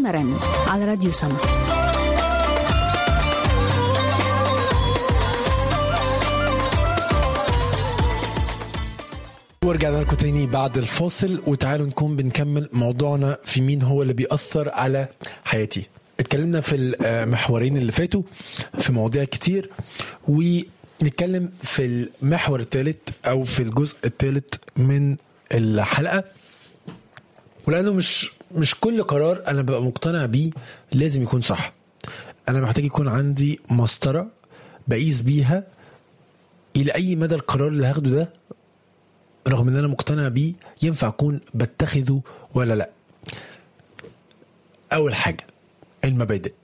المرن على راديو سما ورجعنا لكم تاني بعد الفاصل وتعالوا نكون بنكمل موضوعنا في مين هو اللي بيأثر على حياتي اتكلمنا في المحورين اللي فاتوا في مواضيع كتير ونتكلم في المحور الثالث او في الجزء الثالث من الحلقه ولانه مش مش كل قرار انا ببقى مقتنع بيه لازم يكون صح انا محتاج يكون عندي مسطره بقيس بيها الى اي مدى القرار اللي هاخده ده رغم ان انا مقتنع بيه ينفع اكون بتخذه ولا لا اول حاجه المبادئ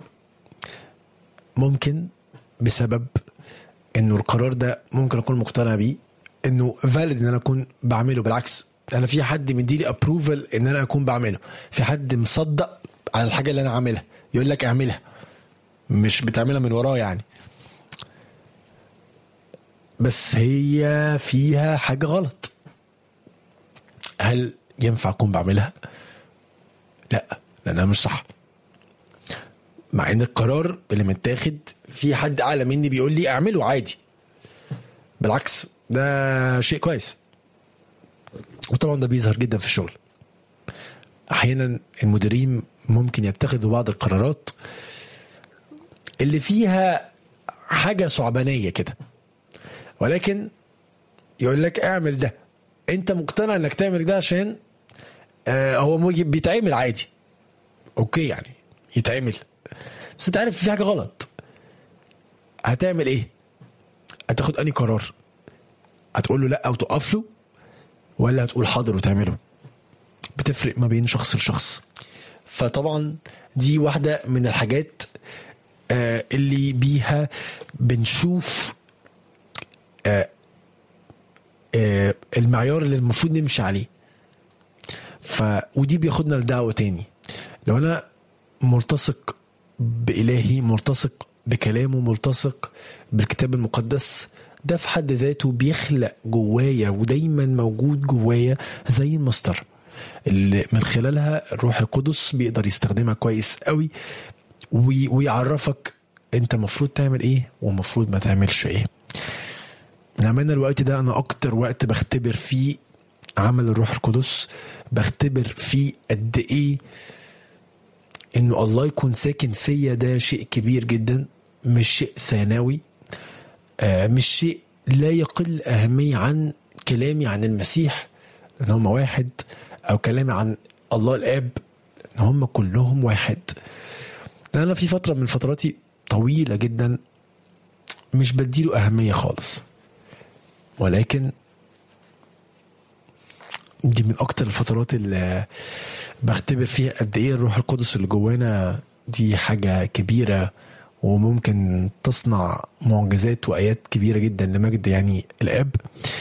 ممكن بسبب انه القرار ده ممكن اكون مقتنع بيه انه فالid ان انا اكون بعمله بالعكس انا في حد مديلي ابروفل ان انا اكون بعمله في حد مصدق على الحاجه اللي انا عاملها يقول لك اعملها مش بتعملها من وراه يعني بس هي فيها حاجه غلط هل ينفع اكون بعملها لا لانها مش صح مع ان القرار اللي متاخد في حد اعلى مني بيقول لي اعمله عادي بالعكس ده شيء كويس وطبعا ده بيظهر جدا في الشغل احيانا المديرين ممكن يتخذوا بعض القرارات اللي فيها حاجه صعبانيه كده ولكن يقول لك اعمل ده انت مقتنع انك تعمل ده عشان آه هو بيتعمل عادي اوكي يعني يتعمل بس انت عارف في حاجه غلط هتعمل ايه هتاخد انهي قرار هتقول له لا او تقف له ولا هتقول حاضر وتعمله بتفرق ما بين شخص لشخص فطبعا دي واحده من الحاجات آه اللي بيها بنشوف آه آه المعيار اللي المفروض نمشي عليه ف ودي بياخدنا لدعوه تاني لو انا ملتصق بإلهي ملتصق بكلامه ملتصق بالكتاب المقدس ده في حد ذاته بيخلق جوايا ودايما موجود جوايا زي المسطرة اللي من خلالها الروح القدس بيقدر يستخدمها كويس قوي ويعرفك انت المفروض تعمل ايه ومفروض ما تعملش ايه لما الوقت ده انا اكتر وقت بختبر فيه عمل الروح القدس بختبر فيه قد ايه انه الله يكون ساكن فيا ده شيء كبير جدا مش شيء ثانوي آه مش شيء لا يقل أهمية عن كلامي عن المسيح ان هم واحد او كلامي عن الله الاب ان هم كلهم واحد انا في فترة من فتراتي طويلة جدا مش بديله أهمية خالص ولكن دي من أكتر الفترات اللي بختبر فيها قد ايه الروح القدس اللي جوانا دي حاجة كبيرة وممكن تصنع معجزات وآيات كبيرة جدا لمجد يعني الآب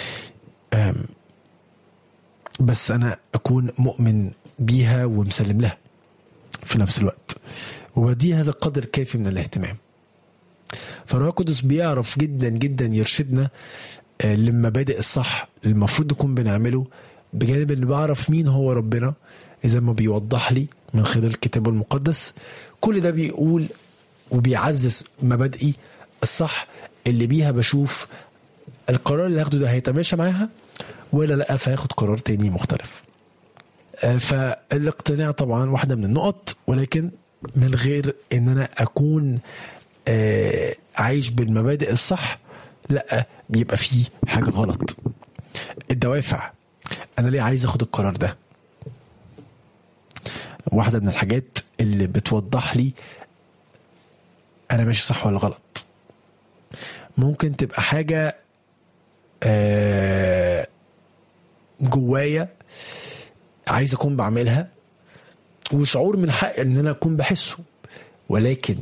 بس أنا أكون مؤمن بيها ومسلم لها في نفس الوقت وبدي هذا القدر كافي من الاهتمام فالروح القدس بيعرف جدا جدا يرشدنا للمبادئ الصح اللي المفروض نكون بنعمله بجانب اني بعرف مين هو ربنا اذا ما بيوضح لي من خلال كتابه المقدس كل ده بيقول وبيعزز مبادئي الصح اللي بيها بشوف القرار اللي هاخده ده هيتماشى معاها ولا لا فهاخد قرار تاني مختلف فالاقتناع طبعا واحده من النقط ولكن من غير ان انا اكون عايش بالمبادئ الصح لا بيبقى فيه حاجه غلط الدوافع انا ليه عايز اخد القرار ده واحدة من الحاجات اللي بتوضح لي أنا ماشي صح ولا غلط ممكن تبقى حاجة جوايا عايز أكون بعملها وشعور من حق إن أنا أكون بحسه ولكن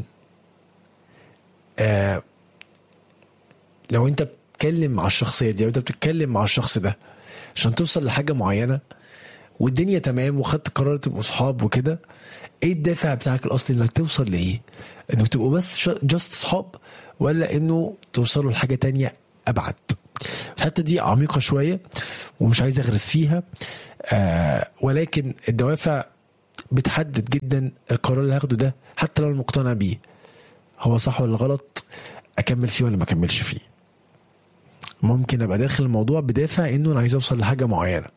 لو أنت بتتكلم مع الشخصية دي أو أنت بتتكلم مع الشخص ده عشان توصل لحاجة معينة والدنيا تمام وخدت قرار تبقوا صحاب وكده ايه الدافع بتاعك الاصلي انك توصل لايه؟ انك تبقوا بس جاست صحاب ولا انه توصلوا لحاجه تانية ابعد؟ الحته دي عميقه شويه ومش عايز اغرس فيها آه ولكن الدوافع بتحدد جدا القرار اللي هاخده ده حتى لو انا مقتنع بيه هو صح ولا غلط اكمل فيه ولا ما اكملش فيه ممكن ابقى داخل الموضوع بدافع انه انا عايز اوصل لحاجه معينه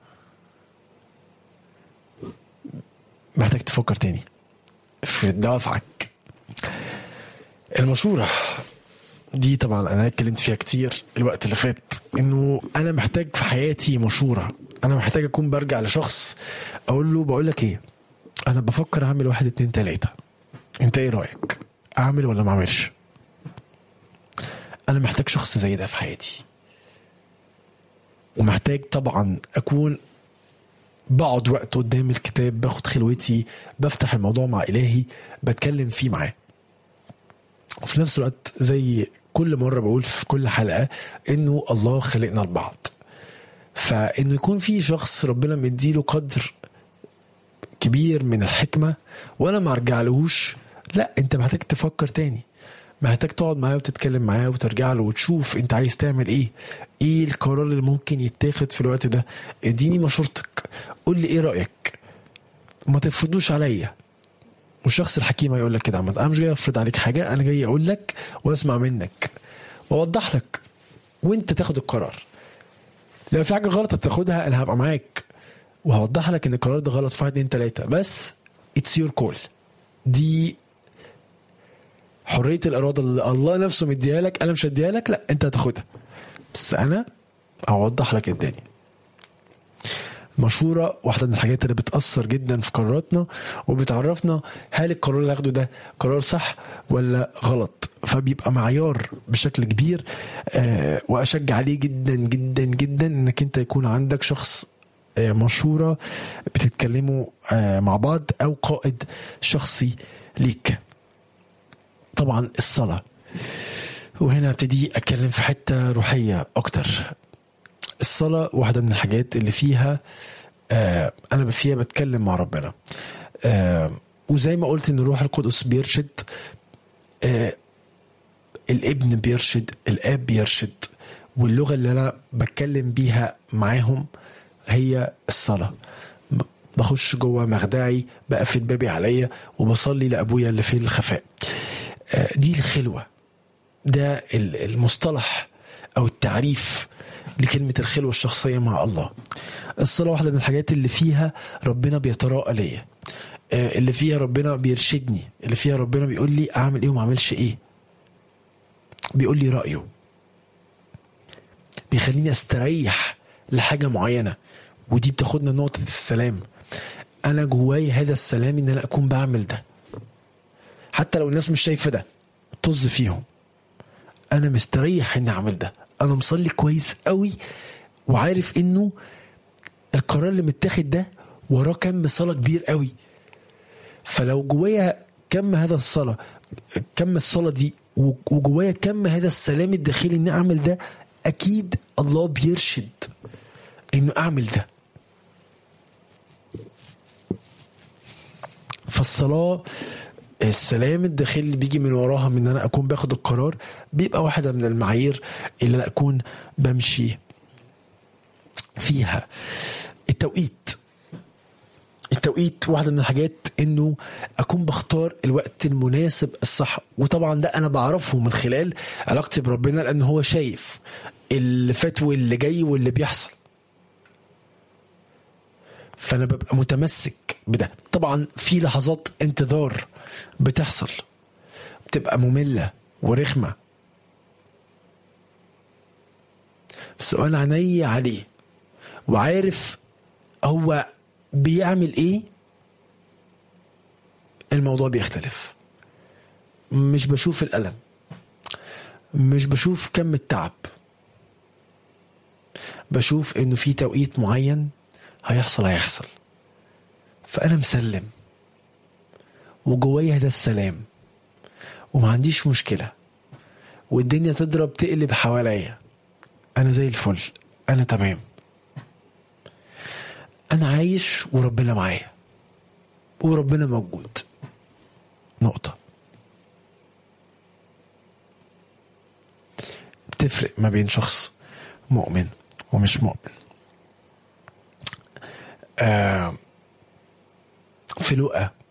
محتاج تفكر تاني في دوافعك المشورة دي طبعا انا اتكلمت فيها كتير الوقت اللي فات انه انا محتاج في حياتي مشورة انا محتاج اكون برجع لشخص اقول له بقول لك ايه انا بفكر اعمل واحد اتنين تلاتة انت ايه رأيك اعمل ولا ما اعملش انا محتاج شخص زي ده في حياتي ومحتاج طبعا اكون بقعد وقت قدام الكتاب باخد خلوتي بفتح الموضوع مع الهي بتكلم فيه معاه وفي نفس الوقت زي كل مرة بقول في كل حلقة انه الله خلقنا لبعض فانه يكون في شخص ربنا مديله قدر كبير من الحكمة وانا ما ارجعلهوش لا انت محتاج تفكر تاني محتاج تقعد معاه وتتكلم معاه وترجع له وتشوف انت عايز تعمل ايه ايه القرار اللي ممكن يتاخد في الوقت ده اديني مشورتك قول لي ايه رايك ما تفرضوش عليا والشخص الحكيم هيقول لك كده عامة انا مش جاي افرض عليك حاجه انا جاي اقول لك واسمع منك واوضح لك وانت تاخد القرار لو في حاجه غلط هتاخدها انا هبقى معاك وهوضح لك ان القرار ده غلط في واحد اتنين تلاته بس اتس يور كول دي حريه الاراده اللي الله نفسه مديها لك انا مش هديها لك لا انت هتاخدها بس انا اوضح لك الدنيا مشورة واحدة من الحاجات اللي بتأثر جدا في قراراتنا وبتعرفنا هل القرار اللي هاخده ده قرار صح ولا غلط فبيبقى معيار بشكل كبير آه وأشجع عليه جدا جدا جدا إنك أنت يكون عندك شخص آه مشورة بتتكلموا آه مع بعض أو قائد شخصي ليك طبعا الصلاة وهنا ابتدي اتكلم في حته روحيه اكتر الصلاه واحده من الحاجات اللي فيها آه انا فيها بتكلم مع ربنا آه وزي ما قلت ان الروح القدس بيرشد آه الابن بيرشد الاب بيرشد واللغه اللي انا بتكلم بيها معاهم هي الصلاه بخش جوه مخدعي بقفل بابي عليا وبصلي لابويا اللي في الخفاء آه دي الخلوه ده المصطلح او التعريف لكلمة الخلوة الشخصية مع الله الصلاة واحدة من الحاجات اللي فيها ربنا بيتراءى ليا اللي فيها ربنا بيرشدني اللي فيها ربنا بيقول لي اعمل ايه وما اعملش ايه بيقول لي رأيه بيخليني استريح لحاجة معينة ودي بتاخدنا نقطة السلام انا جواي هذا السلام ان انا اكون بعمل ده حتى لو الناس مش شايفة ده طز فيهم انا مستريح اني اعمل ده انا مصلي كويس قوي وعارف انه القرار اللي متاخد ده وراه كم صلاه كبير قوي فلو جوايا كم هذا الصلاه كم الصلاه دي وجوايا كم هذا السلام الداخلي اني اعمل ده اكيد الله بيرشد انه اعمل ده فالصلاه السلام الداخلي اللي بيجي من وراها من ان انا اكون باخد القرار بيبقى واحده من المعايير اللي انا اكون بمشي فيها التوقيت التوقيت واحده من الحاجات انه اكون بختار الوقت المناسب الصح وطبعا ده انا بعرفه من خلال علاقتي بربنا لان هو شايف اللي فات واللي جاي واللي بيحصل فانا ببقى متمسك بده طبعا في لحظات انتظار بتحصل بتبقى مملة ورخمة بس أنا عيني عليه وعارف هو بيعمل ايه الموضوع بيختلف مش بشوف الألم مش بشوف كم التعب بشوف انه في توقيت معين هيحصل هيحصل فأنا مسلم وجوايا ده السلام وما عنديش مشكلة والدنيا تضرب تقلب حواليا أنا زي الفل أنا تمام أنا عايش وربنا معايا وربنا موجود نقطة بتفرق ما بين شخص مؤمن ومش مؤمن آه في لقا